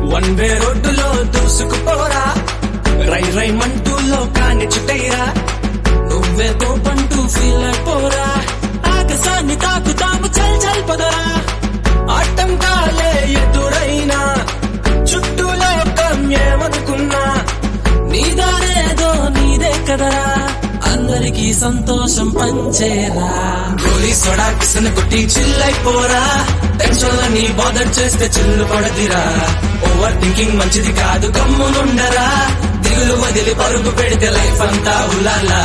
one way రోడ్డులో దూసుకుపోరా రై రై మంటూలో కాని చుట్టైరా నువ్వే తోపంటూ ఫీల్ అయిపోరా ఆకాశాన్ని తాకుతాము చల్ చల్ పదరా ఆటంకాలే ఎదురైనా చుట్టూ లోకం ఏమనుకున్నా నీదారేదో నీదే కదరా అందరికీ సంతోషం పంచేరా గోలీ సోడా కిసన కొట్టి చిల్లైపోరా టెన్షన్ నీ బాదర్ చేస్తే చిల్లు పడదిరా ఓవర్ థింకింగ్ మంచిది కాదు గమ్మునుండరా దిగులు వదిలి పరుగు పెడితే లైఫ్ అంతా ఉలాలా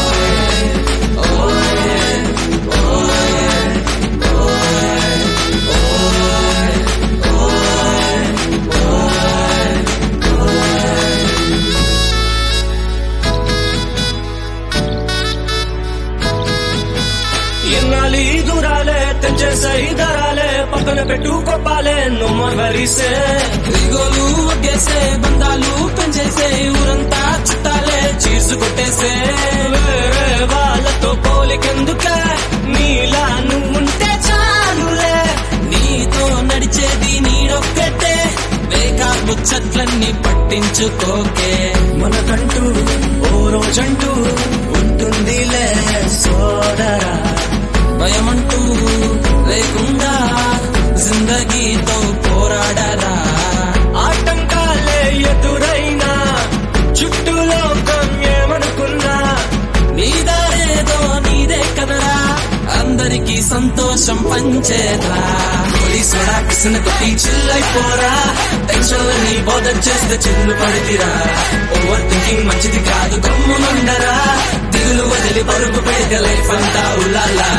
ఎన్నాలి దూరాలే తెంచేసై దరాలే పక్కన పెట్టు కొప్పాలే నుమ్మ వరిసే దిగోలు ఒగ్గేసే బంధాలు పెంచేసే ఊరంతా చుట్టాలే చీసు కొట్టేసే వేరే వాళ్ళతో పోలికెందుకే నీలా నువ్వుంటే చాలులే నీతో నడిచేది నీడొక్కటే వేగా ముచ్చట్లన్నీ పట్టించుకోకే మనకంటూ ఓ రోజంటూ ఉంటుందిలే సోదరా భయమంటూ లేకుండా జిందగీతో పోరాడరా ఆటంకాలే ఎదురైనా చుట్టూ లోకం ఏమనుకున్నా నీదారేదో నీదే కదరా అందరికీ సంతోషం పంచేరా పోలీసుడా కిసిన కొట్టి చిల్లైపోరా టెన్షన్ నీ బోధన చేస్తే చిల్లు పడితిరా ఓవర్ థింకింగ్ మంచిది కాదు గమ్మునుండరా దిగులు వదిలి పరుగు పెడితే లైఫ్ అంతా ఉల్లాలా